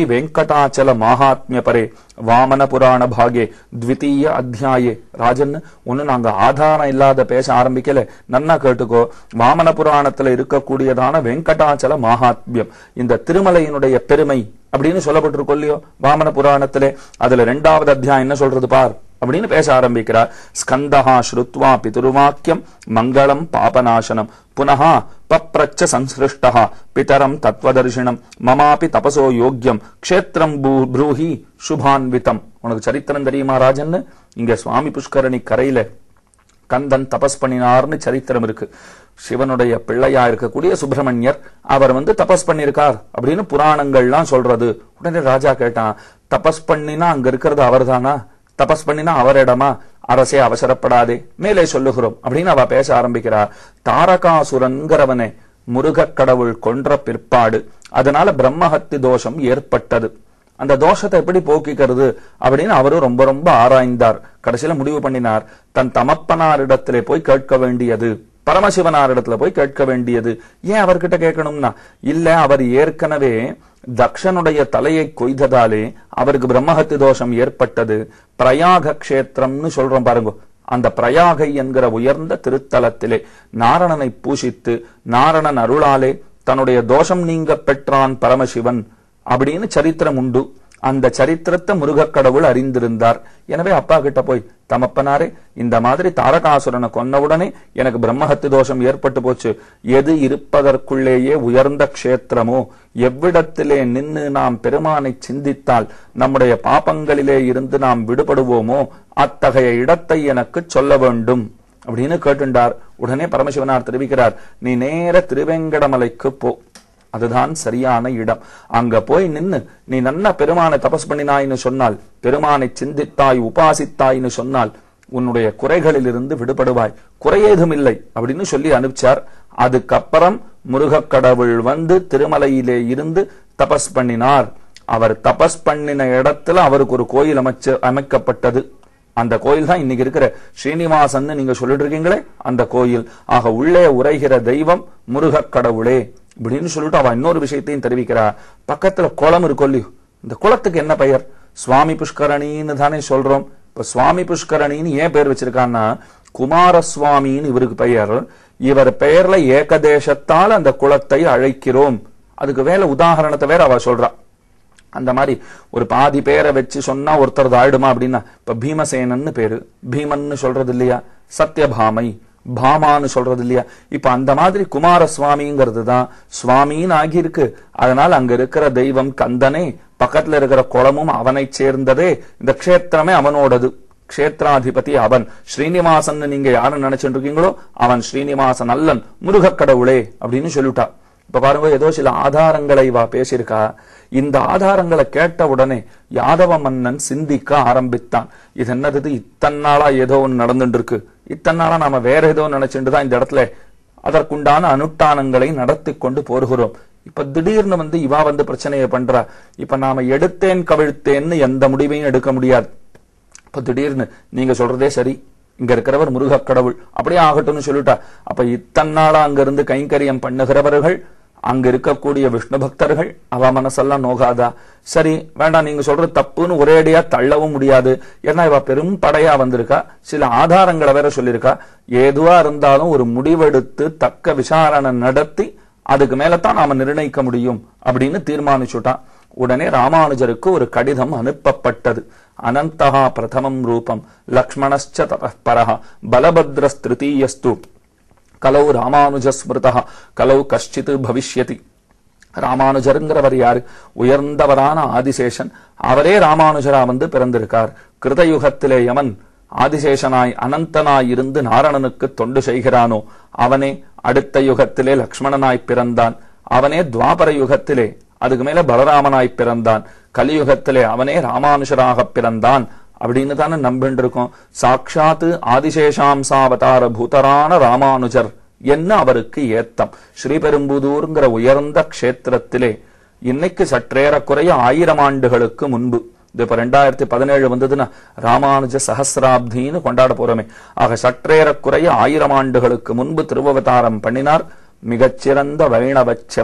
வெங்கடாச்சல மகாத்மிய பரே வாமன புராண பாகே த்விதீய அத்தியாயே ராஜன் ஒண்ணு நாங்க ஆதாரம் இல்லாத பேச ஆரம்பிக்கல நன்னா கேட்டுக்கோ வாமன புராணத்துல இருக்கக்கூடியதான வெங்கடாச்சல மகாத்மியம் இந்த திருமலையினுடைய பெருமை அப்படின்னு சொல்லப்பட்டிருக்கோம் இல்லையோ வாமன புராணத்திலே அதுல ரெண்டாவது அத்தியாயம் என்ன சொல்றது பார் அப்படின்னு பேச ஆரம்பிக்கிறார் ஸ்கந்தஹா ஸ்ருத்வா பிதுருவாக்கியம் மங்களம் பாபநாசனம் புனஹா பப்ரச்ச சம்சிருஷ்டா பிதரம் தத்வதர்ஷினம் மமாபி தபசோ யோக்கியம் க்ஷேத்திரம் பூ- ப்ரூஹி சுபான்விதம் உனக்கு சரித்திரம் தெரியுமா ராஜன் இங்க சுவாமி புஷ்கரணி கரையில கந்தன் தபஸ் பண்ணினார்னு சரித்திரம் இருக்கு சிவனுடைய பிள்ளையா இருக்கக்கூடிய சுப்பிரமணியர் அவர் வந்து தபஸ் பண்ணியிருக்கார் அப்படின்னு புராணங்கள்லாம் சொல்றது உடனே ராஜா கேட்டான் தபஸ் பண்ணினா அங்க இருக்கிறது அவர்தானா தபஸ் பண்ணினா அவரிடமா அரசே அவசரப்படாதே மேலே சொல்லுகிறோம் அப்படின்னு அவ பேச ஆரம்பிக்கிறார் தாரகாசுரன்கிறவனை முருகக் கடவுள் கொன்ற பிற்பாடு அதனால பிரம்மஹத்தி தோஷம் ஏற்பட்டது அந்த தோஷத்தை எப்படி போக்கிக்கிறது அப்படின்னு அவரும் ரொம்ப ரொம்ப ஆராய்ந்தார் கடைசியில முடிவு பண்ணினார் தன் தமப்பனாரிடத்திலே போய் கேட்க வேண்டியது பரமசிவனாரிடத்துல போய் கேட்க வேண்டியது ஏன் அவர்கிட்ட கேட்கணும்னா இல்ல அவர் ஏற்கனவே தக்ஷனுடைய தலையை கொய்ததாலே அவருக்கு பிரம்மஹத்தி தோஷம் ஏற்பட்டது பிரயாக க்ஷேத்திரம்னு சொல்றோம் பாருங்க அந்த பிரயாகை என்கிற உயர்ந்த திருத்தலத்திலே நாரணனை பூஷித்து நாரணன் அருளாலே தன்னுடைய தோஷம் நீங்க பெற்றான் பரமசிவன் அப்படின்னு சரித்திரம் உண்டு அந்த சரித்திரத்தை முருகக் கடவுள் அறிந்திருந்தார் எனவே அப்பா கிட்ட போய் தமப்பனாரே இந்த மாதிரி தாரகாசுரனை கொன்னவுடனே எனக்கு பிரம்மஹத்தி தோஷம் ஏற்பட்டு போச்சு எது இருப்பதற்குள்ளேயே உயர்ந்த க்ஷேத்திரமோ எவ்விடத்திலே நின்னு நாம் பெருமானை சிந்தித்தால் நம்முடைய பாபங்களிலே இருந்து நாம் விடுபடுவோமோ அத்தகைய இடத்தை எனக்கு சொல்ல வேண்டும் அப்படின்னு கேட்டுண்டார் உடனே பரமசிவனார் தெரிவிக்கிறார் நீ நேர திருவேங்கடமலைக்கு போ அதுதான் சரியான இடம் அங்க போய் நின்னு நீ நன்ன பெருமானை தபஸ் பண்ணினாய்னு சொன்னால் பெருமானை சிந்தித்தாய் உபாசித்தாய்னு சொன்னால் உன்னுடைய குறைகளிலிருந்து விடுபடுவாய் குறையேதும் இல்லை அப்படின்னு சொல்லி அனுப்பிச்சார் அதுக்கப்புறம் முருகக் கடவுள் வந்து திருமலையிலே இருந்து தபஸ் பண்ணினார் அவர் தபஸ் பண்ணின இடத்துல அவருக்கு ஒரு கோயில் அமைச்சு அமைக்கப்பட்டது அந்த கோயில் தான் இன்னைக்கு இருக்கிற ஸ்ரீனிவாசன் நீங்க சொல்லிட்டு இருக்கீங்களே அந்த கோயில் ஆக உள்ளே உரைகிற தெய்வம் முருகக் கடவுளே இப்படின்னு சொல்லிட்டு அவ இன்னொரு விஷயத்தையும் தெரிவிக்கிறா பக்கத்துல குளம் இருக்கும் இல்லையோ இந்த குளத்துக்கு என்ன பெயர் சுவாமி புஷ்கரணின்னு தானே சொல்றோம் இப்ப சுவாமி புஷ்கரணின்னு ஏன் பேர் வச்சிருக்கான்னா குமாரசுவாமின்னு இவருக்கு பெயர் இவர் பெயர்ல ஏகதேசத்தால் அந்த குளத்தை அழைக்கிறோம் அதுக்கு வேற உதாரணத்தை வேற அவ சொல்றா அந்த மாதிரி ஒரு பாதி பேரை வச்சு சொன்னா ஒருத்தர் ஆயிடுமா அப்படின்னா இப்ப பீமசேனன்னு பேரு பீமன்னு சொல்றது இல்லையா சத்யபாமை பாமான்னு சொல்றது இல்லையா இப்ப அந்த மாதிரி குமார சுவாமிங்கிறது தான் சுவாமின்னு ஆகியிருக்கு அதனால அங்க இருக்கிற தெய்வம் கந்தனே பக்கத்துல இருக்கிற குளமும் அவனைச் சேர்ந்ததே இந்த க்ஷேத்திரமே அவனோடது க்ஷேத்ராதிபதி அவன் ஸ்ரீனிவாசன் நீங்க யாரை நினைச்சுட்டு இருக்கீங்களோ அவன் ஸ்ரீனிவாசன் அல்லன் முருகக் கடவுளே அப்படின்னு சொல்லிட்டா இப்ப பாருங்க ஏதோ சில ஆதாரங்களை வா பேசியிருக்கா இந்த ஆதாரங்களை கேட்ட உடனே யாதவ மன்னன் சிந்திக்க ஆரம்பித்தான் இது என்னது இது இத்தனை நாளா ஏதோ ஒண்ணு நடந்துட்டு இருக்கு இத்தனை நாளா நாம வேற ஏதோ நினைச்சுட்டு தான் இந்த இடத்துல அதற்குண்டான அனுஷ்டானங்களை நடத்தி கொண்டு போருகிறோம் இப்ப திடீர்னு வந்து இவா வந்து பிரச்சனையை பண்றா இப்ப நாம எடுத்தேன் கவிழ்த்தேன்னு எந்த முடிவையும் எடுக்க முடியாது இப்ப திடீர்னு நீங்க சொல்றதே சரி இங்க இருக்கிறவர் முருகக் கடவுள் அப்படியே ஆகட்டும்னு சொல்லிட்டா அப்ப இத்தனை நாளா அங்க இருந்து கைங்கரியம் பண்ணுகிறவர்கள் அங்க இருக்கக்கூடிய விஷ்ணு பக்தர்கள் அவ மனசெல்லாம் நோகாதா சரி வேண்டாம் நீங்க சொல்றது தப்புன்னு ஒரேடியா தள்ளவும் முடியாது ஏன்னா இவ பெரும் படையா வந்திருக்கா சில ஆதாரங்களை வேற சொல்லியிருக்கா ஏதுவா இருந்தாலும் ஒரு முடிவெடுத்து தக்க விசாரணை நடத்தி அதுக்கு மேலதான் நாம நிர்ணயிக்க முடியும் அப்படின்னு தீர்மானிச்சுட்டான் உடனே ராமானுஜருக்கு ஒரு கடிதம் அனுப்பப்பட்டது அனந்தகா பிரதமம் ரூபம் லக்ஷ்மணஸ்ச ததः பரஹ பலபத்ரஸ்திருத்தீயஸ்து கலௌ ராமானுஜ ஸ்மிருதா கலௌ கஷ்டித் பவிஷ்யதி ராமானுஜருங்கிறவர் யாரு உயர்ந்தவரான ஆதிசேஷன் அவரே ராமானுஜரா வந்து பிறந்திருக்கார் கிருதயுகத்திலே யமன் ஆதிசேஷனாய் அனந்தனாய் இருந்து நாரணனுக்கு தொண்டு செய்கிறானோ அவனே அடுத்த யுகத்திலே லக்ஷ்மணனாய் பிறந்தான் அவனே துவாபர யுகத்திலே அதுக்கு மேல பலராமனாய் பிறந்தான் கலியுகத்திலே அவனே ராமானுஷராக பிறந்தான் அப்படின்னு தானே நம்பிட்டு இருக்கோம் சாட்சாத்து ஆதிசேஷாம்சாவதார பூதரான ராமானுஜர் என்ன அவருக்கு ஏத்தம் ஸ்ரீபெரும்புதூர்ங்கிற உயர்ந்த க்ஷேத்திரத்திலே இன்னைக்கு சற்றேறக்குறைய ஆயிரம் ஆண்டுகளுக்கு முன்பு இது இப்ப ரெண்டாயிரத்தி பதினேழு வந்ததுன்னா ராமானுஜ சஹசிராப்தின்னு கொண்டாட போறோமே ஆக சற்றேறக்குறைய ஆயிரம் ஆண்டுகளுக்கு முன்பு திருவவதாரம் பண்ணினார் மிகச்சிறந்த வைணவ செம்மல்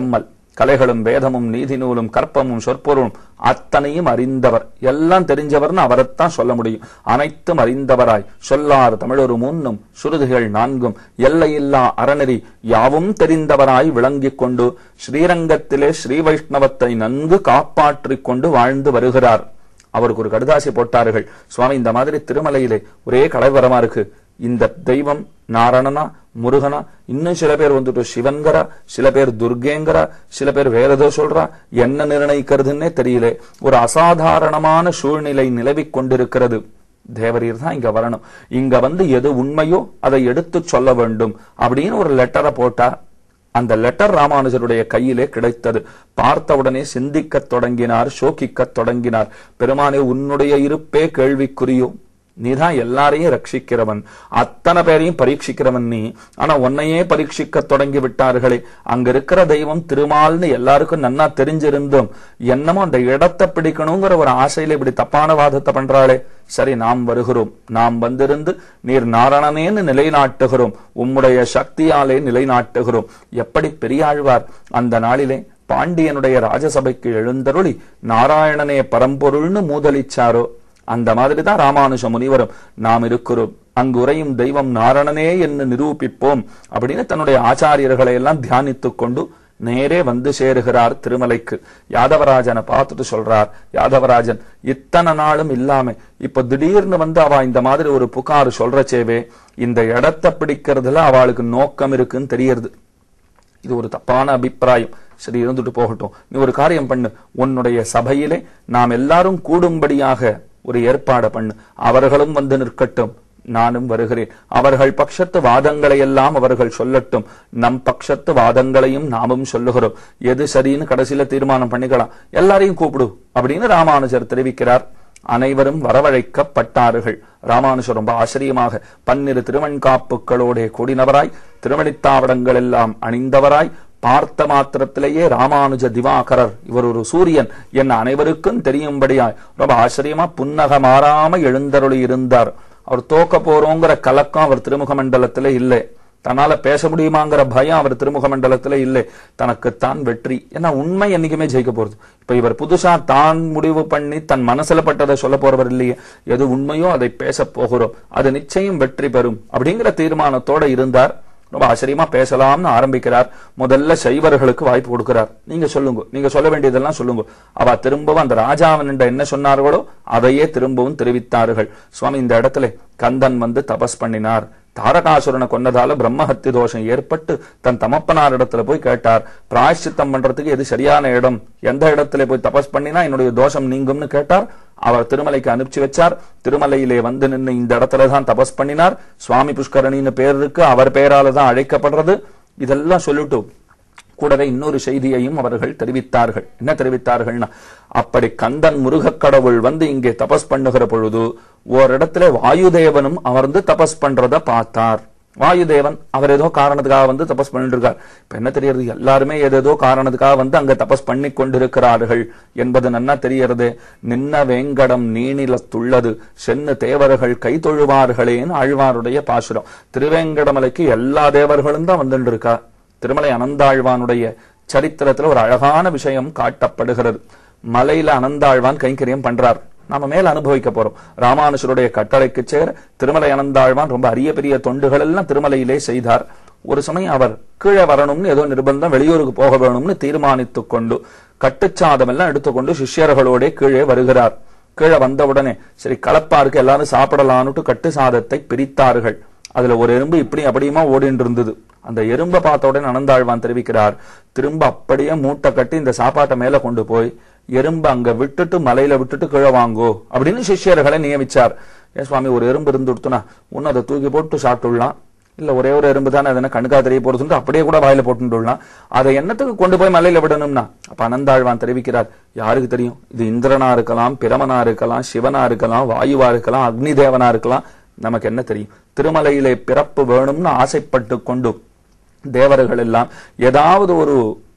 கலைகளும் வேதமும் நீதி நூலும் கற்பமும் சொற்பொருளும் அத்தனையும் அறிந்தவர் எல்லாம் தெரிஞ்சவர்னு அவரைத்தான் சொல்ல முடியும் அனைத்தும் அறிந்தவராய் சொல்லார் தமிழொரு மூன்னும் சுருதிகள் நான்கும் எல்லையில்லா அறநெறி யாவும் தெரிந்தவராய் விளங்கிக் கொண்டு ஸ்ரீரங்கத்திலே ஸ்ரீ வைஷ்ணவத்தை நன்கு காப்பாற்றிக் கொண்டு வாழ்ந்து வருகிறார் அவருக்கு ஒரு கடுதாசி போட்டார்கள் சுவாமி இந்த மாதிரி திருமலையிலே ஒரே கலவரமா இருக்கு இந்த தெய்வம் நாரணனா முருகனா இன்னும் சில பேர் வந்துட்டு சிவன்கரா சில பேர் துர்கேங்கரா சில பேர் வேற ஏதோ சொல்றா என்ன நிர்ணயிக்கிறதுன்னே தெரியல ஒரு அசாதாரணமான சூழ்நிலை நிலவிக் கொண்டிருக்கிறது தேவரீர் தான் இங்க வரணும் இங்க வந்து எது உண்மையோ அதை எடுத்து சொல்ல வேண்டும் அப்படின்னு ஒரு லெட்டரை போட்டா அந்த லெட்டர் ராமானுஜருடைய கையிலே கிடைத்தது பார்த்தவுடனே சிந்திக்கத் தொடங்கினார் சோகிக்கத் தொடங்கினார் பெருமானே உன்னுடைய இருப்பே கேள்விக்குறியோ நீதான் எல்லாரையும் ரட்சிக்கிறவன் அத்தனை பேரையும் பரீட்சிக்கிறவன் நீ ஆனா உன்னையே பரீட்சிக்க தொடங்கி விட்டார்களே அங்க இருக்கிற தெய்வம் திருமால்னு எல்லாருக்கும் நன்னா தெரிஞ்சிருந்தும் என்னமோ அந்த இடத்தை பிடிக்கணுங்கிற ஒரு ஆசையில இப்படி தப்பான வாதத்தை பண்றாளே சரி நாம் வருகிறோம் நாம் வந்திருந்து நீர் நாராயணனேன்னு நிலைநாட்டுகிறோம் உம்முடைய சக்தியாலே நிலைநாட்டுகிறோம் எப்படி பெரியாழ்வார் அந்த நாளிலே பாண்டியனுடைய ராஜசபைக்கு எழுந்தருளி நாராயணனே பரம்பொருள்னு மூதலிச்சாரோ அந்த மாதிரி தான் ராமானுஜ முனிவரும் நாம் இருக்கிறோம் அங்கு உரையும் தெய்வம் நாரணனே என்று நிரூபிப்போம் அப்படின்னு தன்னுடைய ஆச்சாரியர்களை எல்லாம் தியானித்துக் கொண்டு நேரே வந்து சேருகிறார் திருமலைக்கு யாதவராஜனை பார்த்துட்டு சொல்றார் யாதவராஜன் இத்தனை நாளும் இல்லாம இப்ப திடீர்னு வந்து அவ இந்த மாதிரி ஒரு புகார் சொல்றச்சேவே இந்த இடத்தை பிடிக்கிறதுல அவளுக்கு நோக்கம் இருக்குன்னு தெரியறது இது ஒரு தப்பான அபிப்பிராயம் சரி இருந்துட்டு போகட்டும் நீ ஒரு காரியம் பண்ணு உன்னுடைய சபையிலே நாம் எல்லாரும் கூடும்படியாக ஒரு ஏற்பாடு பண்ணு அவர்களும் வந்து நிற்கட்டும் நானும் வருகிறேன் அவர்கள் பட்சத்து வாதங்களை எல்லாம் அவர்கள் சொல்லட்டும் நம் பட்சத்து வாதங்களையும் நாமும் சொல்லுகிறோம் எது சரின்னு கடைசியில தீர்மானம் பண்ணிக்கலாம் எல்லாரையும் கூப்பிடு அப்படின்னு ராமானுஜர் தெரிவிக்கிறார் அனைவரும் வரவழைக்கப்பட்டார்கள் ராமானுஜர் ரொம்ப ஆச்சரியமாக பன்னிரு திருவண்காப்புகளோட கூடினவராய் திருமணித்தாவடங்கள் எல்லாம் அணிந்தவராய் பார்த்த மாத்திரத்திலேயே ராமானுஜ திவாகரர் இவர் ஒரு சூரியன் என்ன அனைவருக்கும் தெரியும்படியாய் ரொம்ப ஆச்சரியமா புன்னக மாறாம எழுந்தருளி இருந்தார் அவர் தோக்க போறோங்கிற கலக்கம் அவர் திருமுக மண்டலத்துல இல்லை தன்னால பேச முடியுமாங்கிற பயம் அவர் திருமுக மண்டலத்துல இல்லை தனக்குத்தான் வெற்றி ஏன்னா உண்மை என்னைக்குமே ஜெயிக்க போறது இப்ப இவர் புதுசா தான் முடிவு பண்ணி தன் மனசுல பட்டதை சொல்ல போறவர் இல்லையே எது உண்மையோ அதை பேச போகிறோம் அது நிச்சயம் வெற்றி பெறும் அப்படிங்கிற தீர்மானத்தோட இருந்தார் ரொம்ப ஆச்சரியமா பேசலாம்னு ஆரம்பிக்கிறார் முதல்ல சைவர்களுக்கு வாய்ப்பு கொடுக்கிறார் நீங்க சொல்லுங்க நீங்க சொல்ல வேண்டியதெல்லாம் சொல்லுங்க அவ திரும்பவும் அந்த ராஜாவன் என்ன சொன்னார்களோ அதையே திரும்பவும் தெரிவித்தார்கள் சுவாமி இந்த இடத்துல கந்தன் வந்து தபஸ் பண்ணினார் தாரகாசுரனை கொன்னதால பிரம்மஹத்தி தோஷம் ஏற்பட்டு தன் தமப்பனார் இடத்துல போய் கேட்டார் பிராயஷ்சித்தம் பண்றதுக்கு எது சரியான இடம் எந்த இடத்துல போய் தபஸ் பண்ணினா என்னுடைய தோஷம் நீங்கும்னு கேட்டார் அவர் திருமலைக்கு அனுப்பிச்சு வச்சார் திருமலையிலே வந்து நின்று இந்த இடத்துல தான் தபஸ் பண்ணினார் சுவாமி புஷ்கரணின்னு பேர் இருக்கு அவர் பெயரால தான் அழைக்கப்படுறது இதெல்லாம் சொல்லிட்டு கூடவே இன்னொரு செய்தியையும் அவர்கள் தெரிவித்தார்கள் என்ன தெரிவித்தார்கள்னா அப்படி கந்தன் முருகக் கடவுள் வந்து இங்கே தபஸ் பண்ணுகிற பொழுது ஓரிடத்துல வாயுதேவனும் அமர்ந்து தபஸ் பண்றத பார்த்தார் வாயுதேவன் அவர் ஏதோ காரணத்துக்காக வந்து தபஸ் பண்ணிட்டு இருக்கார் இப்ப என்ன தெரியறது எல்லாருமே ஏதேதோ காரணத்துக்காக வந்து அங்க தபஸ் பண்ணி கொண்டிருக்கிறார்கள் என்பது நன்னா தெரியறது நின்ன வேங்கடம் நீனிலத்துள்ளது சென்னு தேவர்கள் கை தொழுவார்களேன்னு ஆழ்வாருடைய பாசுரம் திருவேங்கடமலைக்கு எல்லா தேவர்களும் தான் வந்துட்டு இருக்கா திருமலை அனந்தாழ்வானுடைய சரித்திரத்துல ஒரு அழகான விஷயம் காட்டப்படுகிறது மலையில அனந்தாழ்வான் கைங்கரியம் பண்றார் நாம மேல அனுபவிக்க போறோம் ராமானுஷருடைய கட்டளைக்கு சேர திருமலை அனந்தாழ்வான் ரொம்ப அரிய பெரிய தொண்டுகள் எல்லாம் திருமலையிலே செய்தார் ஒரு சமயம் அவர் கீழே வரணும்னு ஏதோ நிர்பந்தம் வெளியூருக்கு போக வேணும்னு தீர்மானித்துக் கொண்டு கட்டுச்சாதம் எல்லாம் எடுத்துக்கொண்டு சிஷ்யர்களோட கீழே வருகிறார் கீழே வந்தவுடனே சரி கலப்பாருக்கு எல்லாரும் சாப்பிடலான்னுட்டு கட்டு சாதத்தை பிரித்தார்கள் அதுல ஒரு எறும்பு இப்படி அப்படியுமா ஓடிட்டு இருந்தது அந்த எறும்பை பார்த்த உடனே அனந்தாழ்வான் தெரிவிக்கிறார் திரும்ப அப்படியே மூட்டை கட்டி இந்த சாப்பாட்டை மேல கொண்டு போய் எறும்பு அங்க விட்டுட்டு மலையில விட்டுட்டு கீழே வாங்கோ அப்படின்னு சிஷ்யர்களை நியமிச்சார் ஏன் சுவாமி ஒரு எறும்பு இருந்து கொடுத்தனா ஒன்னு அதை தூக்கி போட்டு சாப்பிட்டுடலாம் இல்ல ஒரே ஒரு எறும்பு தானே அதனை கண்ணுக்கா தெரிய போறதுன்னு அப்படியே கூட வாயில போட்டுடலாம் அதை என்னத்துக்கு கொண்டு போய் மலையில விடணும்னா அப்ப அனந்தாழ்வான் தெரிவிக்கிறார் யாருக்கு தெரியும் இது இந்திரனா இருக்கலாம் பிரமனா இருக்கலாம் சிவனா இருக்கலாம் வாயுவா இருக்கலாம் அக்னி தேவனா இருக்கலாம் நமக்கு என்ன தெரியும் திருமலையிலே பிறப்பு வேணும்னு ஆசைப்பட்டு கொண்டு தேவர்கள் எல்லாம் ஏதாவது ஒரு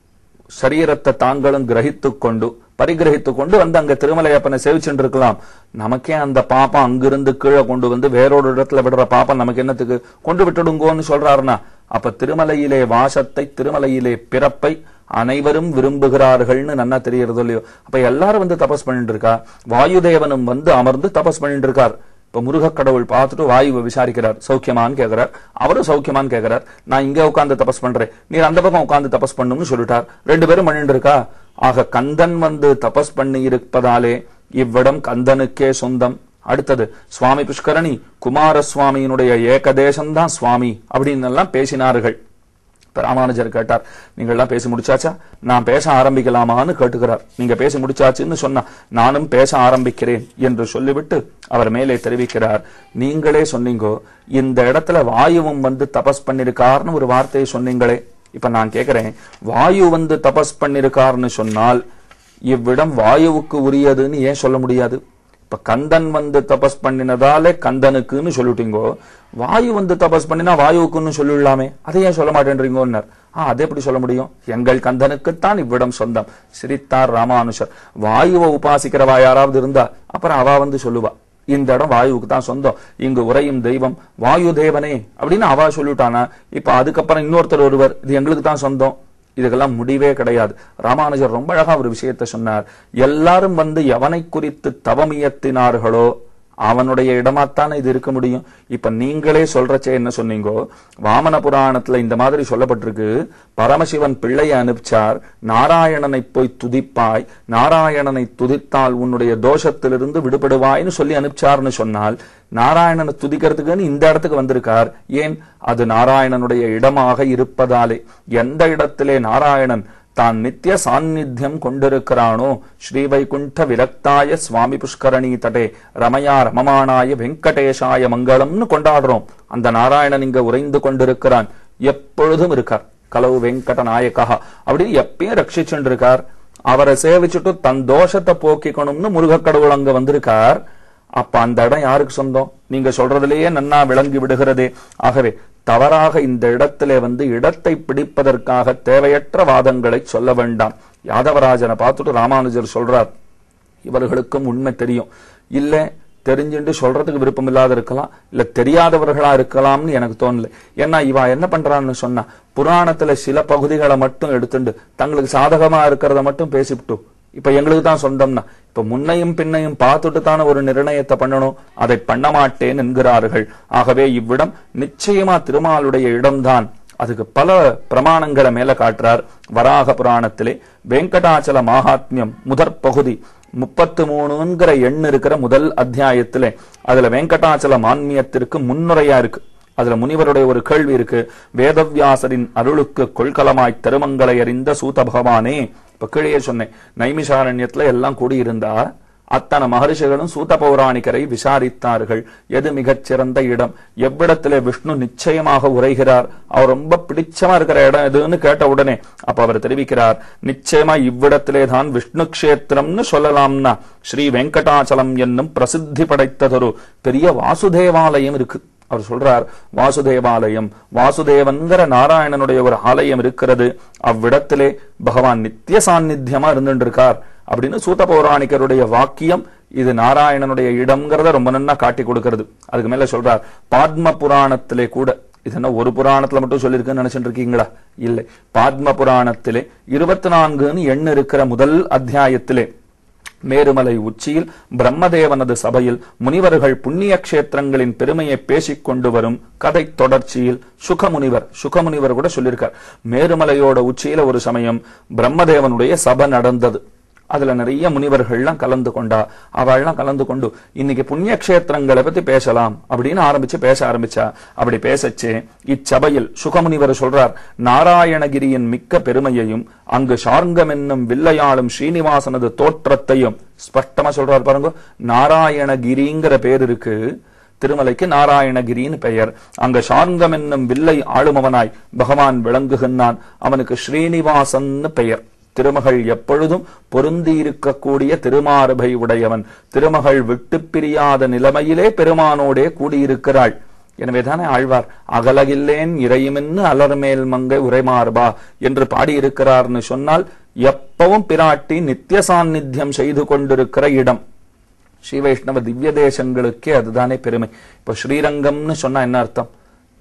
சரீரத்தை தாங்களும் கிரகித்துக் கொண்டு பரிகிரகித்துக் கொண்டு வந்து அங்க திருமலையப்பனை சேவிச்சுட்டு இருக்கலாம் நமக்கே அந்த பாப்பம் அங்கிருந்து கீழே கொண்டு வந்து வேறொரு இடத்துல விடுற பாப்பம் நமக்கு என்னத்துக்கு கொண்டு விட்டுடுங்கோன்னு சொல்றாருன்னா அப்ப திருமலையிலே வாசத்தை திருமலையிலே பிறப்பை அனைவரும் விரும்புகிறார்கள்னு நன்னா தெரியறதோ இல்லையோ அப்ப எல்லாரும் வந்து தபஸ் பண்ணிட்டு இருக்கா வாயுதேவனும் வந்து அமர்ந்து தபஸ் பண்ணிட்டு இருக்கார் இப்ப முருகக் கடவுள் பார்த்துட்டு வாயுவை விசாரிக்கிறார் சௌக்கியமான்னு கேக்குறார் அவரும் சௌக்கியமான்னு கேக்குறார் நான் இங்க உட்கார்ந்து தபஸ் பண்றேன் நீர் அந்த பக்கம் உட்கார்ந்து தபஸ் பண்ணும்னு சொல்லிட்டார் ரெண்டு பேரும் பண்ணிட்டு இருக்கா ஆக கந்தன் வந்து தபஸ் பண்ணி இருப்பதாலே இவ்விடம் கந்தனுக்கே சொந்தம் அடுத்தது சுவாமி புஷ்கரணி குமாரசுவாமியினுடைய ஏகதேசம்தான் சுவாமி அப்படின்னு எல்லாம் பேசினார்கள் இப்ப ராமானுஜர் கேட்டார் நீங்க எல்லாம் பேசி முடிச்சாச்சா நான் பேச ஆரம்பிக்கலாமான்னு கேட்டுக்கிறார் நீங்க பேசி முடிச்சாச்சுன்னு சொன்னா நானும் பேச ஆரம்பிக்கிறேன் என்று சொல்லிவிட்டு அவர் மேலே தெரிவிக்கிறார் நீங்களே சொன்னீங்கோ இந்த இடத்துல வாயுவும் வந்து தபஸ் பண்ணிருக்காருன்னு ஒரு வார்த்தையை சொன்னீங்களே இப்ப நான் கேக்குறேன் வாயு வந்து தபஸ் பண்ணிருக்காருன்னு சொன்னால் இவ்விடம் வாயுவுக்கு உரியதுன்னு ஏன் சொல்ல முடியாது இப்ப கந்தன் வந்து தபஸ் பண்ணினதாலே கந்தனுக்குன்னு சொல்லிட்டீங்கோ வாயு வந்து தபஸ் பண்ணினா வாயுவுக்குன்னு சொல்லிடலாமே அதை ஏன் சொல்ல மாட்டேன்றீங்கன்னார் ஆ அதை எப்படி சொல்ல முடியும் எங்கள் கந்தனுக்குத்தான் இவ்விடம் சொந்தம் சிரித்தார் ராமானுஷர் வாயுவை உபாசிக்கிறவா யாராவது இருந்தா அப்புறம் அவ வந்து சொல்லுவா இந்த இடம் வாயுவுக்கு தான் சொந்தம் இங்கு உறையும் தெய்வம் வாயு தேவனே அப்படின்னு அவ சொல்லிட்டானா இப்ப அதுக்கப்புறம் இன்னொருத்தர் ஒருவர் இது எங்களுக்கு தான் சொந்தம் இதுக்கெல்லாம் முடிவே கிடையாது ராமானுஜர் ரொம்ப அழகா ஒரு விஷயத்தை சொன்னார் எல்லாரும் வந்து எவனை குறித்து தவமியத்தினார்களோ அவனுடைய இடமாத்தானே இது இருக்க முடியும் இப்ப நீங்களே சொல்றச்சே என்ன சொன்னீங்கோ வாமன புராணத்துல இந்த மாதிரி சொல்லப்பட்டிருக்கு பரமசிவன் பிள்ளையை அனுப்பிச்சார் நாராயணனை போய் துதிப்பாய் நாராயணனை துதித்தால் உன்னுடைய தோஷத்திலிருந்து விடுபடுவாய்னு சொல்லி அனுப்பிச்சார்னு சொன்னால் நாராயணனை துதிக்கிறதுக்குன்னு இந்த இடத்துக்கு வந்திருக்கார் ஏன் அது நாராயணனுடைய இடமாக இருப்பதாலே எந்த இடத்திலே நாராயணன் தான் நித்திய சாநித்தியம் கொண்டிருக்கிறானோ ஸ்ரீவைகுண்ட விரக்தாய சுவாமி புஷ்கரணி தடே ரமயா ரமமானாய வெங்கடேஷாய மங்களம்னு கொண்டாடுறோம் அந்த நாராயணன் இங்க உறைந்து கொண்டிருக்கிறான் எப்பொழுதும் இருக்கார் கலவு வெங்கட நாயக்கா அப்படின்னு எப்பயும் ரட்சிச்சுட்டு இருக்கார் அவரை சேவிச்சுட்டு தன் தோஷத்தை போக்கிக்கணும்னு முருகக் கடவுள் அங்க வந்திருக்கார் அப்ப அந்த இடம் யாருக்கு சொந்தம் நீங்க சொல்றதுலயே நன்னா விளங்கி விடுகிறதே ஆகவே தவறாக இந்த இடத்திலே வந்து இடத்தை பிடிப்பதற்காக தேவையற்ற வாதங்களை சொல்ல வேண்டாம் யாதவராஜனை பார்த்துட்டு ராமானுஜர் சொல்றார் இவர்களுக்கும் உண்மை தெரியும் இல்ல தெரிஞ்சுட்டு சொல்றதுக்கு விருப்பம் இல்லாத இருக்கலாம் இல்ல தெரியாதவர்களா இருக்கலாம்னு எனக்கு தோணல ஏன்னா இவ என்ன பண்றான்னு சொன்னா புராணத்துல சில பகுதிகளை மட்டும் எடுத்துண்டு தங்களுக்கு சாதகமா இருக்கிறத மட்டும் பேசிவிட்டு இப்ப எங்களுக்கு தான் சொந்தம்னா இப்ப முன்னையும் பின்னையும் பார்த்துட்டு தானே ஒரு நிர்ணயத்தை பண்ணணும் அதை பண்ண மாட்டேன் என்கிறார்கள் ஆகவே இவ்விடம் நிச்சயமா திருமாலுடைய இடம்தான் அதுக்கு பல பிரமாணங்களை மேல காட்டுறார் வராக புராணத்திலே வெங்கடாச்சல மாகாத்மியம் முதற் பகுதி முப்பத்து மூணுங்கிற எண் இருக்கிற முதல் அத்தியாயத்திலே அதுல வெங்கடாச்சல மான்மியத்திற்கு முன்னுரையா இருக்கு அதுல முனிவருடைய ஒரு கேள்வி இருக்கு வேதவியாசரின் அருளுக்கு கொள்கலமாய் திருமங்களை அறிந்த சூத பகவானே இப்ப கீழே சொன்னேன் நைமிஷாரண்யத்துல எல்லாம் கூடியிருந்தா அத்தனை மகரிஷிகளும் சூத பௌராணிகரை விசாரித்தார்கள் எது மிகச் சிறந்த இடம் எவ்விடத்திலே விஷ்ணு நிச்சயமாக உரைகிறார் அவர் ரொம்ப பிடிச்சமா இருக்கிற இடம் எதுன்னு கேட்ட உடனே அப்ப அவர் தெரிவிக்கிறார் நிச்சயமா இவ்விடத்திலே தான் விஷ்ணு கஷேத்திரம்னு சொல்லலாம்னா ஸ்ரீ வெங்கடாச்சலம் என்னும் பிரசித்தி படைத்ததொரு பெரிய வாசுதேவாலயம் இருக்கு அவர் சொல்றார் வாசுதேவாலயம் வாசுதேவன்கிற நாராயணனுடைய ஒரு ஆலயம் இருக்கிறது அவ்விடத்திலே பகவான் நித்திய சாநித்தியமா இருந்துட்டு இருக்கார் அப்படின்னு சூத பௌராணிகருடைய வாக்கியம் இது நாராயணனுடைய இடம்ங்கிறத ரொம்ப நன்னா காட்டி கொடுக்கிறது அதுக்கு மேல சொல்றார் பாத்ம புராணத்திலே கூட இது என்ன ஒரு புராணத்துல மட்டும் சொல்லியிருக்குன்னு நினைச்சிட்டு இருக்கீங்களா இல்லை பாத்ம புராணத்திலே இருபத்தி நான்குன்னு எண் இருக்கிற முதல் அத்தியாயத்திலே மேருமலை உச்சியில் பிரம்மதேவனது சபையில் முனிவர்கள் புண்ணிய கஷேத்திரங்களின் பெருமையை பேசிக் கொண்டு வரும் கதை தொடர்ச்சியில் சுகமுனிவர் சுகமுனிவர் கூட சொல்லியிருக்கார் மேருமலையோட உச்சியில ஒரு சமயம் பிரம்மதேவனுடைய சபை நடந்தது அதுல நிறைய முனிவர்கள்லாம் கலந்து கொண்டா அவள்லாம் கலந்து கொண்டு இன்னைக்கு புண்ணிய கஷேத்திரங்களை பத்தி பேசலாம் அப்படின்னு ஆரம்பிச்சு பேச ஆரம்பிச்சா அப்படி பேசச்சே இச்சபையில் சுகமுனிவர் சொல்றார் நாராயணகிரியின் மிக்க பெருமையையும் அங்கு சார்ங்கம் என்னும் வில்லையாளும் ஸ்ரீனிவாசனது தோற்றத்தையும் ஸ்பஷ்டமா சொல்றார் பாருங்க நாராயணகிரிங்கிற பேர் இருக்கு திருமலைக்கு நாராயணகிரின்னு பெயர் அங்க சார்ங்கம் என்னும் வில்லை ஆளுமவனாய் பகவான் விளங்குகின்றான் அவனுக்கு ஸ்ரீனிவாசன்னு பெயர் திருமகள் எப்பொழுதும் பொருந்தி இருக்கக்கூடிய திருமார்பை உடையவன் திருமகள் விட்டு பிரியாத நிலைமையிலே பெருமானோடே கூடியிருக்கிறாள் எனவேதானே ஆழ்வார் அகலகில்லேன் இறையுமென்னு அலர்மேல் மங்கை உரைமார்பா என்று பாடியிருக்கிறார்னு சொன்னால் எப்பவும் பிராட்டி நித்திய சாநித்தியம் செய்து கொண்டிருக்கிற இடம் ஸ்ரீ வைஷ்ணவ திவ்ய தேசங்களுக்கே அதுதானே பெருமை இப்ப ஸ்ரீரங்கம்னு சொன்னா என்ன அர்த்தம்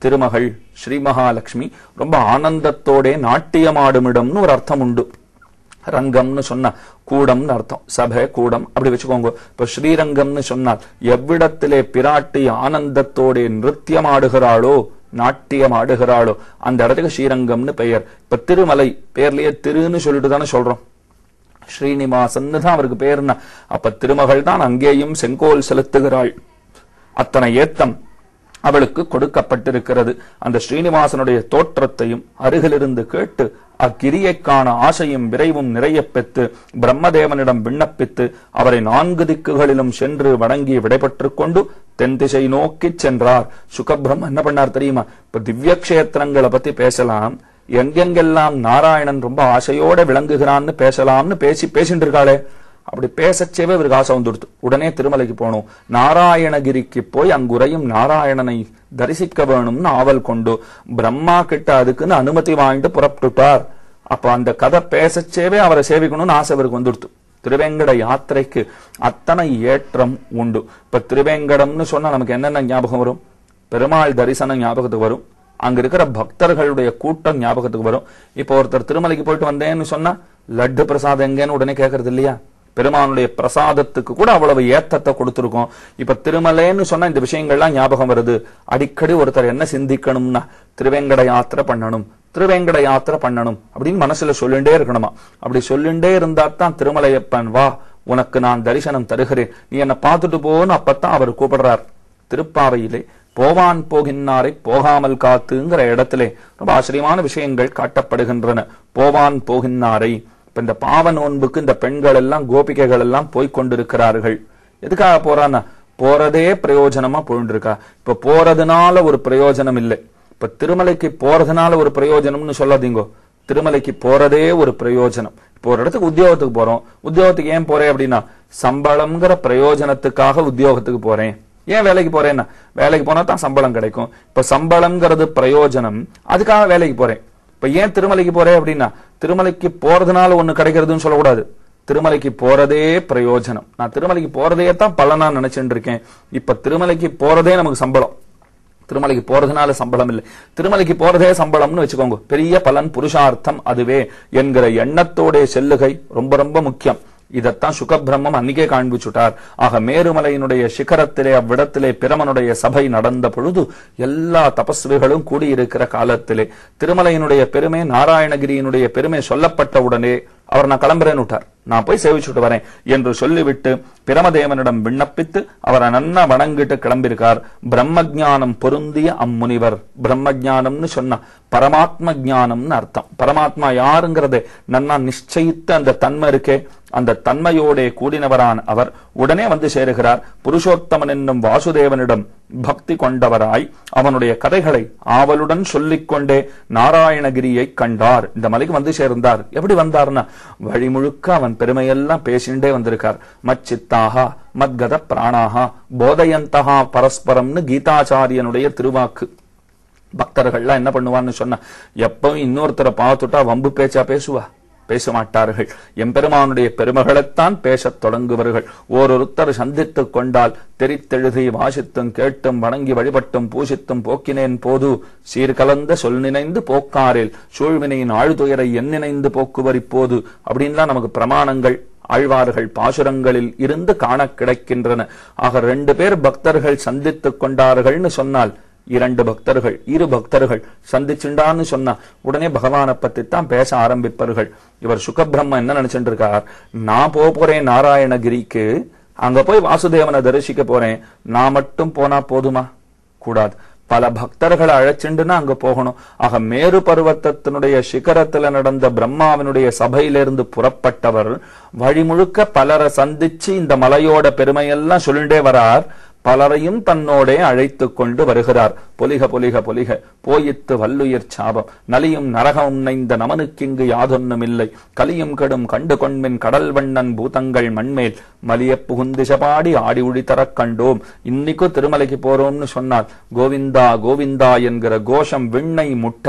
திருமகள் ஸ்ரீ மகாலட்சுமி ரொம்ப ஆனந்தத்தோட நாட்டியமாடுமிடம்னு ஒரு அர்த்தம் உண்டு ரங்கம்னு சொன்னா கூடம்னு அர்த்தம் சபை கூடம் அப்படி வச்சுக்கோங்க இப்ப ஸ்ரீரங்கம்னு சொன்னால் எவ்விடத்திலே பிராட்டி ஆனந்தத்தோட நிருத்தியம் ஆடுகிறாளோ நாட்டியம் ஆடுகிறாளோ அந்த இடத்துக்கு ஸ்ரீரங்கம்னு பெயர் இப்ப திருமலை பேர்லயே திருன்னு சொல்லிட்டு தானே சொல்றோம் ஸ்ரீனிவாசன்னு தான் அவருக்கு பேருன்னா அப்ப திருமகள் தான் அங்கேயும் செங்கோல் செலுத்துகிறாள் அத்தனை ஏத்தம் அவளுக்கு கொடுக்கப்பட்டிருக்கிறது அந்த ஸ்ரீனிவாசனுடைய தோற்றத்தையும் அருகிலிருந்து கேட்டு அக்கிரியைக் காண ஆசையும் விரைவும் நிறைய பெற்று பிரம்மதேவனிடம் விண்ணப்பித்து அவரை நான்கு திக்குகளிலும் சென்று வணங்கி விடைபெற்றுக் கொண்டு தென் திசை நோக்கி சென்றார் சுகபிரம் என்ன பண்ணார் தெரியுமா இப்ப திவ்ய கஷேத்திரங்களை பத்தி பேசலாம் எங்கெங்கெல்லாம் நாராயணன் ரொம்ப ஆசையோட விளங்குகிறான்னு பேசலாம்னு பேசி பேசிட்டு இருக்காளே அப்படி பேசச்சேவே இவருக்கு ஆசை வந்துடுத்து உடனே திருமலைக்கு போகணும் நாராயணகிரிக்கு போய் அங்குரையும் நாராயணனை தரிசிக்க வேணும்னு ஆவல் கொண்டு பிரம்மா கிட்ட அதுக்குன்னு அனுமதி வாங்கிட்டு புறப்பட்டுட்டார் அப்ப அந்த கதை பேசச்சேவே அவரை சேவிக்கணும்னு ஆசை இவருக்கு வந்துடுத்து திருவேங்கட யாத்திரைக்கு அத்தனை ஏற்றம் உண்டு இப்ப திருவேங்கடம்னு சொன்னா நமக்கு என்னென்ன ஞாபகம் வரும் பெருமாள் தரிசனம் ஞாபகத்துக்கு வரும் அங்க இருக்கிற பக்தர்களுடைய கூட்டம் ஞாபகத்துக்கு வரும் இப்போ ஒருத்தர் திருமலைக்கு போயிட்டு வந்தேன்னு சொன்னா லட்டு பிரசாதம் எங்கன்னு உடனே கேட்கறது இல்லையா பெருமானுடைய பிரசாதத்துக்கு கூட அவ்வளவு ஏத்தத்தை கொடுத்திருக்கோம் இப்ப திருமலைன்னு சொன்னா இந்த விஷயங்கள்லாம் ஞாபகம் வருது அடிக்கடி ஒருத்தர் என்ன சிந்திக்கணும்னா திருவேங்கட யாத்திரை பண்ணணும் திருவேங்கட யாத்திரை பண்ணணும் அப்படின்னு மனசுல சொல்லிண்டே இருக்கணுமா அப்படி சொல்லிண்டே இருந்தா தான் திருமலையப்பன் வா உனக்கு நான் தரிசனம் தருகிறேன் நீ என்ன பார்த்துட்டு போன்னு அப்பத்தான் அவர் கூப்பிடுறார் திருப்பாவையிலே போவான் போகின்னாரை போகாமல் காத்துங்கிற இடத்திலே ரொம்ப ஆச்சரியமான விஷயங்கள் காட்டப்படுகின்றன போவான் போகின்னாரை இப்ப இந்த பாவ நோன்புக்கு இந்த பெண்கள் எல்லாம் கோபிகைகள் எல்லாம் போய்க் கொண்டிருக்கிறார்கள் எதுக்காக போறான்னா போறதே பிரயோஜனமா போயிட்டு இருக்கா இப்ப போறதுனால ஒரு பிரயோஜனம் இல்லை இப்ப திருமலைக்கு போறதுனால ஒரு பிரயோஜனம்னு சொல்லாதீங்கோ திருமலைக்கு போறதே ஒரு பிரயோஜனம் இப்போ ஒரு இடத்துக்கு உத்தியோகத்துக்கு போறோம் உத்தியோகத்துக்கு ஏன் போறேன் அப்படின்னா சம்பளம்ங்கிற பிரயோஜனத்துக்காக உத்தியோகத்துக்கு போறேன் ஏன் வேலைக்கு போறேன்னா வேலைக்கு போனா தான் சம்பளம் கிடைக்கும் இப்ப சம்பளம்ங்கிறது பிரயோஜனம் அதுக்காக வேலைக்கு போறேன் இப்ப ஏன் திருமலைக்கு போறேன் அப்படின்னா திருமலைக்கு போறதுனால ஒண்ணு கிடைக்கிறதுன்னு சொல்லக்கூடாது திருமலைக்கு போறதே பிரயோஜனம் நான் திருமலைக்கு போறதே தான் பலனா நினைச்சுட்டு இருக்கேன் இப்ப திருமலைக்கு போறதே நமக்கு சம்பளம் திருமலைக்கு போறதுனால சம்பளம் இல்லை திருமலைக்கு போறதே சம்பளம்னு வச்சுக்கோங்க பெரிய பலன் புருஷார்த்தம் அதுவே என்கிற எண்ணத்தோட செல்லுகை ரொம்ப ரொம்ப முக்கியம் இதத்தான் சுகபிரம்மம் அன்னிக்கே காண்பிச்சுட்டார் ஆக மேருமலையினுடைய சிகரத்திலே அவ்விடத்திலே பிரமனுடைய சபை நடந்த பொழுது எல்லா தபஸ்விகளும் கூடியிருக்கிற காலத்திலே திருமலையினுடைய பெருமை நாராயணகிரியினுடைய பெருமை சொல்லப்பட்ட உடனே அவர் நான் கிளம்புறேன்னு விட்டார் நான் போய் சேவிச்சுட்டு வரேன் என்று சொல்லிவிட்டு பிரமதேவனிடம் விண்ணப்பித்து அவரை நன்னா வணங்கிட்டு கிளம்பியிருக்கார் பிரம்ம ஞானம் பொருந்திய அம்முனிவர் பிரம்ம ஞானம்னு சொன்னா பரமாத்ம ஞானம்னு அர்த்தம் பரமாத்மா யாருங்கிறதை நன்னா நிச்சயித்த அந்த தன்மை இருக்கே அந்த தன்மையோடே கூடினவரான் அவர் உடனே வந்து சேருகிறார் புருஷோத்தமன் என்னும் வாசுதேவனிடம் பக்தி கொண்டவராய் அவனுடைய கதைகளை ஆவலுடன் சொல்லிக் கொண்டே நாராயணகிரியை கண்டார் இந்த மலைக்கு வந்து சேர்ந்தார் எப்படி வந்தார்னா வழி முழுக்க அவன் பெருமையெல்லாம் பேசிண்டே வந்திருக்கார் மச்சித்தாகா மத்கத பிராணாகா போதயந்தகா பரஸ்பரம்னு கீதாச்சாரியனுடைய திருவாக்கு பக்தர்கள்லாம் என்ன பண்ணுவான்னு சொன்னா எப்பவும் இன்னொருத்தரை பார்த்துட்டா வம்பு பேச்சா பேசுவா பேச மாட்டார்கள் எம்பெருமானுடைய பெருமகளைத்தான் பேசத் தொடங்குவார்கள் ஓரொருத்தர் சந்தித்துக் கொண்டால் தெரித்தெழுதி வாசித்தும் கேட்டும் வணங்கி வழிபட்டும் பூசித்தும் போக்கினேன் போது சீர்கலந்த சொல் நினைந்து போக்காரில் சூழ்வினையின் ஆழ்துயரை என் நினைந்து போக்குவர் இப்போது அப்படின்லாம் நமக்கு பிரமாணங்கள் ஆழ்வார்கள் பாசுரங்களில் இருந்து காண கிடைக்கின்றன ஆக ரெண்டு பேர் பக்தர்கள் சந்தித்துக் கொண்டார்கள்னு சொன்னால் இரண்டு பக்தர்கள் இரு பக்தர்கள் சந்திச்சுண்டான்னு சொன்னா உடனே பகவானை பத்தி தான் பேச ஆரம்பிப்பார்கள் இவர் சுகபிரம்ம என்ன நினைச்சிட்டு இருக்கார் நான் போக போறேன் நாராயணகிரிக்கு அங்க போய் வாசுதேவனை தரிசிக்க போறேன் நான் மட்டும் போனா போதுமா கூடாது பல பக்தர்களை அழைச்சிண்டுன்னா அங்க போகணும் ஆக மேரு பருவத்தத்தினுடைய சிகரத்துல நடந்த பிரம்மாவினுடைய சபையிலிருந்து புறப்பட்டவர் வழி முழுக்க பலரை சந்திச்சு இந்த மலையோட பெருமையெல்லாம் சொல்லிண்டே வரார் பலரையும் தன்னோடே அழைத்து கொண்டு வருகிறார் பொலிக பொலிக பொலிக போயித்து வல்லுயிர் சாபம் நலியும் நரகம் நைந்த நமனுக்கிங்கு யாதொன்னும் இல்லை கலியும் கெடும் கண்டு கொண்மின் கடல் வண்ணன் பூதங்கள் மண்மேல் மலிய புகுந்திசபாடி ஆடி உழி தரக் கண்டோம் இன்னைக்கும் திருமலைக்கு போறோம்னு சொன்னால் கோவிந்தா கோவிந்தா என்கிற கோஷம் விண்ணை முட்ட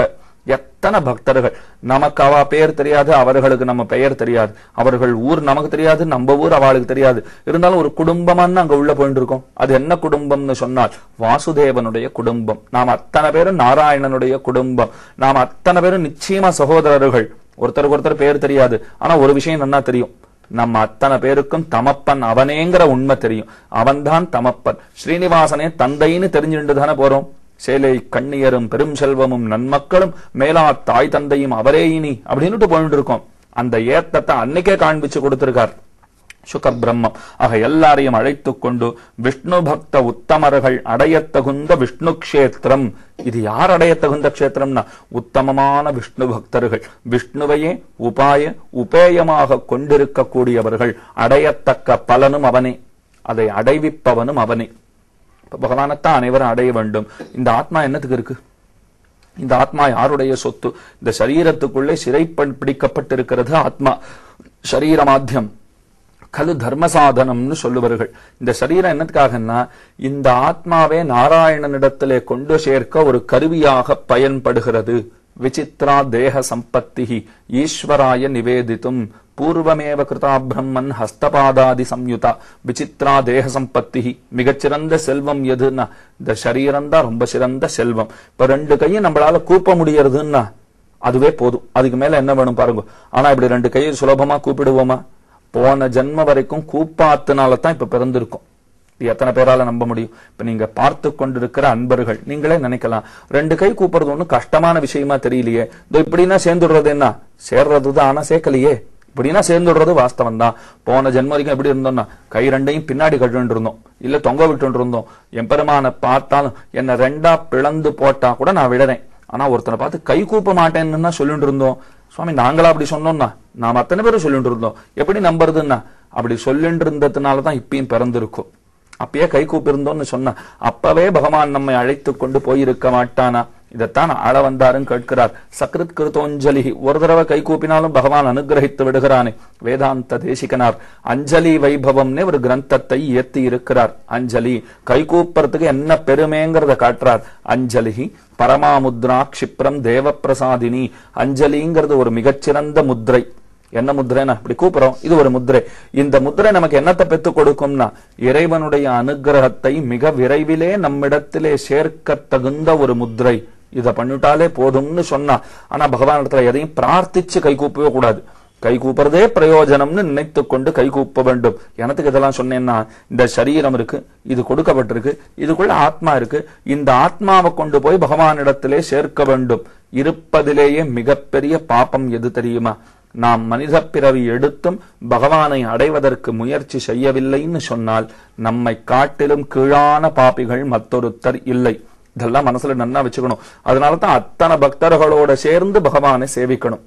எத்தனை பக்தர்கள் நமக்கு அவ பெயர் தெரியாது அவர்களுக்கு நம்ம பெயர் தெரியாது அவர்கள் ஊர் நமக்கு தெரியாது நம்ம ஊர் அவளுக்கு தெரியாது இருந்தாலும் ஒரு குடும்பமான்னு அங்க உள்ள போயிட்டு இருக்கோம் அது என்ன குடும்பம்னு சொன்னால் வாசுதேவனுடைய குடும்பம் நாம் அத்தனை பேரும் நாராயணனுடைய குடும்பம் நாம் அத்தனை பேரும் நிச்சயமா சகோதரர்கள் ஒருத்தருக்கு ஒருத்தர் பேர் தெரியாது ஆனா ஒரு விஷயம் நன்னா தெரியும் நம்ம அத்தனை பேருக்கும் தமப்பன் அவனேங்கிற உண்மை தெரியும் அவன்தான் தமப்பன் ஸ்ரீனிவாசனே தந்தைன்னு தெரிஞ்சுட்டு தானே போறோம் சேலை கண்ணியரும் பெரும் செல்வமும் நன்மக்களும் மேலா தாய் தந்தையும் அவரே இனி அப்படின்னுட்டு போயிட்டு இருக்கோம் அந்த ஏத்தத்தை அன்னைக்கே காண்பிச்சு கொடுத்திருக்கார் சுக பிரம்மம் ஆக எல்லாரையும் அழைத்துக் கொண்டு விஷ்ணு பக்த உத்தமர்கள் அடையத்தகுந்த விஷ்ணு க்ஷேத்திரம் இது யார் அடையத்தகுந்த க்ஷேத்திரம்னா உத்தமமான விஷ்ணு பக்தர்கள் விஷ்ணுவையே உபாய உபேயமாக கொண்டிருக்கக்கூடியவர்கள் அடையத்தக்க பலனும் அவனே அதை அடைவிப்பவனும் அவனே இப்ப பகவானைத்தான் அனைவரும் அடைய வேண்டும் இந்த ஆத்மா என்னத்துக்கு இருக்கு இந்த ஆத்மா யாருடைய சொத்து இந்த சரீரத்துக்குள்ளே சிறை பிடிக்கப்பட்டிருக்கிறது ஆத்மா சரீர மாத்தியம் கலு தர்ம சாதனம்னு சொல்லுவார்கள் இந்த சரீரம் என்னத்துக்காகன்னா இந்த ஆத்மாவே நாராயணனிடத்திலே கொண்டு சேர்க்க ஒரு கருவியாக பயன்படுகிறது விசித்ரா தேக சம்பத்தி ஈஸ்வராய நிவேதித்தும் பூர்வமேவ கிருதா பிரம்மன் ஹஸ்தபாதாதி சம்யுதா விசித்ரா தேக சம்பத்தி மிகச்சிறந்த செல்வம் எதுன்னா இந்த சரீரம் தான் ரொம்ப சிறந்த செல்வம் இப்ப ரெண்டு கையும் நம்மளால கூப்ப முடியறதுன்னா அதுவே போதும் அதுக்கு மேல என்ன வேணும் பாருங்க ஆனா இப்படி ரெண்டு கையை சுலபமா கூப்பிடுவோமா போன ஜென்ம வரைக்கும் கூப்பாத்துனால தான் இப்ப பிறந்திருக்கும் இது எத்தனை பேரால நம்ப முடியும் இப்ப நீங்க பார்த்து கொண்டிருக்கிற அன்பர்கள் நீங்களே நினைக்கலாம் ரெண்டு கை கூப்பிடுறது ஒண்ணும் கஷ்டமான விஷயமா தெரியலையே இதோ இப்படின்னா சேர்ந்துடுறது என்ன சேர்றதுதான் ஆனா சேர்க்கலையே இப்படின்னா சேர்ந்துடுறது வாஸ்தவம் தான் போன ஜென்ம வரைக்கும் எப்படி இருந்தோம்னா கை ரெண்டையும் பின்னாடி கட்டு இருந்தோம் இல்ல தொங்க விட்டு இருந்தோம் எம்பெருமான பார்த்தாலும் என்ன ரெண்டா பிளந்து போட்டா கூட நான் விடுறேன் ஆனா ஒருத்தனை பார்த்து கை கூப்ப மாட்டேன்னு சொல்லிட்டு இருந்தோம் சுவாமி நாங்களா அப்படி சொன்னோம்னா நாம் அத்தனை பேரும் சொல்லிட்டு இருந்தோம் எப்படி நம்புறதுன்னா அப்படி சொல்லிட்டு இருந்ததுனாலதான் இப்பயும் பிறந்திருக்கும் அப்பயே கை கூப்பிருந்தோம்னு சொன்ன அப்பவே பகவான் நம்மை அழைத்து கொண்டு போயிருக்க மாட்டானா இதைத்தான் ஆள வந்தாருன்னு கேட்கிறார் சக்ருத் கிருத்தோஞ்சலி ஒரு தடவை கை கூப்பினாலும் பகவான் அனுகிரகித்து விடுகிறானே வேதாந்த தேசிகனார் அஞ்சலி வைபவம்னே ஒரு கிரந்தத்தை இயத்தி இருக்கிறார் அஞ்சலி கை கூப்பறதுக்கு என்ன பெருமைங்கிறத காட்டுறார் அஞ்சலி பரமாமுத்ரா க்ஷிப்ரம் தேவப்பிரசாதினி அஞ்சலிங்கிறது ஒரு மிகச்சிறந்த முத்ரை என்ன முத்திரைனா இப்படி கூப்பிடுறோம் இது ஒரு முத்திரை இந்த முத்திரை நமக்கு என்னத்தை பெத்து கொடுக்கும்னா இறைவனுடைய அனுகிரகத்தை மிக விரைவிலே நம்மிடத்திலே சேர்க்க தகுந்த ஒரு முத்திரை இத பண்ணிட்டாலே போதும்னு சொன்னா ஆனா பகவான் இடத்துல எதையும் பிரார்த்திச்சு கை கூப்பவே கூடாது கை கூப்புறதே பிரயோஜனம்னு நினைத்து கொண்டு கை கூப்ப வேண்டும் எனக்கு இதெல்லாம் சொன்னேன்னா இந்த சரீரம் இருக்கு இது கொடுக்கப்பட்டிருக்கு இதுக்குள்ள ஆத்மா இருக்கு இந்த ஆத்மாவை கொண்டு போய் பகவானிடத்திலே சேர்க்க வேண்டும் இருப்பதிலேயே மிகப்பெரிய பாப்பம் எது தெரியுமா நாம் மனித பிறவி எடுத்தும் பகவானை அடைவதற்கு முயற்சி செய்யவில்லைன்னு சொன்னால் நம்மை காட்டிலும் கீழான பாப்பிகள் மற்றொருத்தர் இல்லை இதெல்லாம் மனசுல நன்னா வச்சுக்கணும் அதனால தான் அத்தனை பக்தர்களோட சேர்ந்து பகவானை சேவிக்கணும்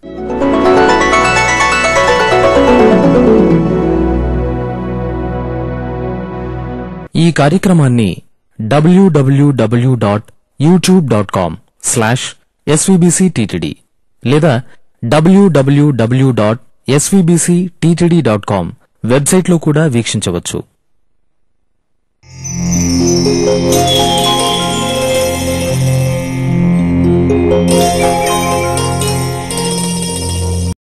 ఈ కార్యక్రమాన్ని WWW dot YouTube dot com slash SVBC TTD లేదా WWW dot SVBC TTD dot com వెబ్సైట్లో కూడా వీక్షించవచ్చు Thank you.